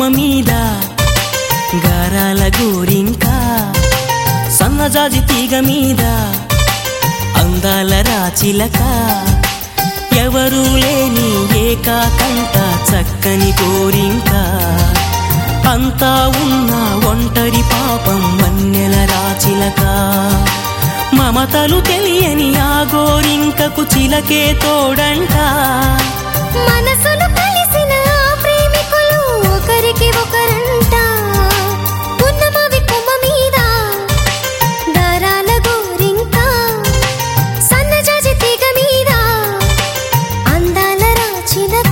మీద గారాల గోరింక సన్నజాజి తీగ మీద అందాల రాచిలక ఎవరూ లేని ఏకాకంట చక్కని గోరింక అంతా ఉన్న ఒంటరి పాపం వన్నెల రాచిలక మమతలు తెలియని ఆ గోరింకకు చిలకే తోడంట మనసులు కలిసిన ఆ ప్రేమికులు ఒకరికి ఒకరంట ఉన్నమవి కొమ్మ మీద దారాల గోరింక సన్నజాజి తీగ మీద అందాల రాచిలక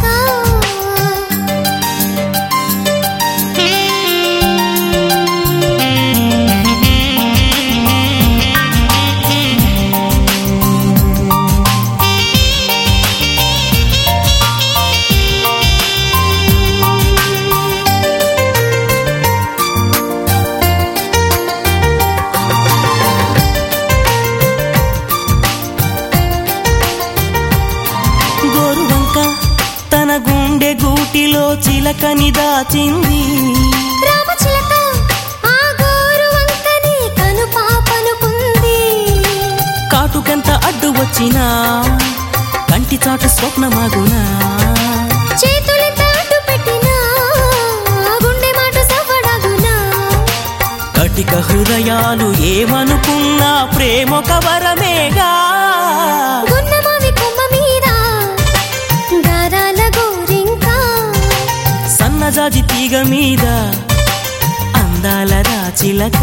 గోరువంక తన గుండె గూటిలో చిలకని దాచింది రామచిలక ఆ గోరు వంకని కను పాపనుకుంది కాటుకెంత అడ్డు వచ్చినా కంటి చాటు స్వప్నమాగునా చేతులెంత అడ్డు పెట్టినా గుండె మాట సవడగునా కటిక హృదయాలు ఏమనుకున్నా ప్రేమొక వరమేగా గున్నమావి కొమ్మ మీద దారాల గోరింక సన్నజాజి తీగ మీద అందాల రాచిలక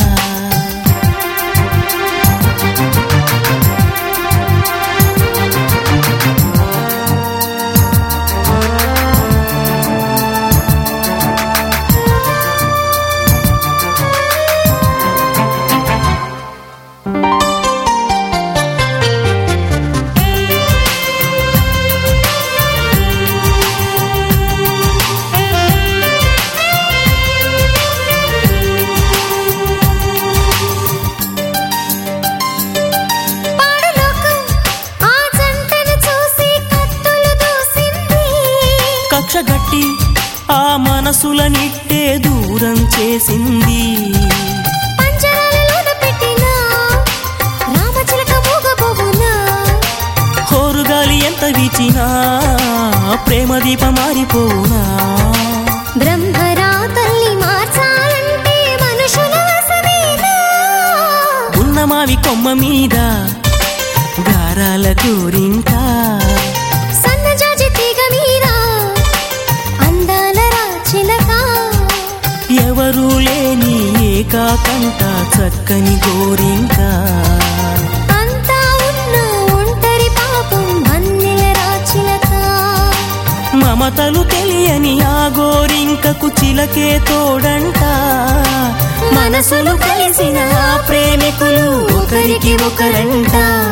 పాడులోకం ఆ జంటను చూసి కత్తులు దూసింది కక్షగట్టి ఆ మనసులనిట్టే దూరం చేసింది పంజరాలలోన పెట్టిన రామచిలక మూగబోవునా హోరుగాలి ఎంత వీచినా ప్రేమ దీప మారిపోనా బ్రహ్మరా తల్లి మార్చాలంటే మనుషుల వశమేనా ఉన్నమావి కొమ్మ మీద గారాల గోరింకా సన్నజాజి తీగ మీద అందాల రాచిలక ఎవరూ లేని ఏకాకంట చక్కని గోరింకా అంతా ఉన్న ఒంటరి పాపం వన్నెల రాచిలక మమతలు తెలియని ఆ గోరింకకు చిలకే తోడంట మనసులు కలిసిన ఆ ప్రేమికులు ఒకరికి ఒకరంట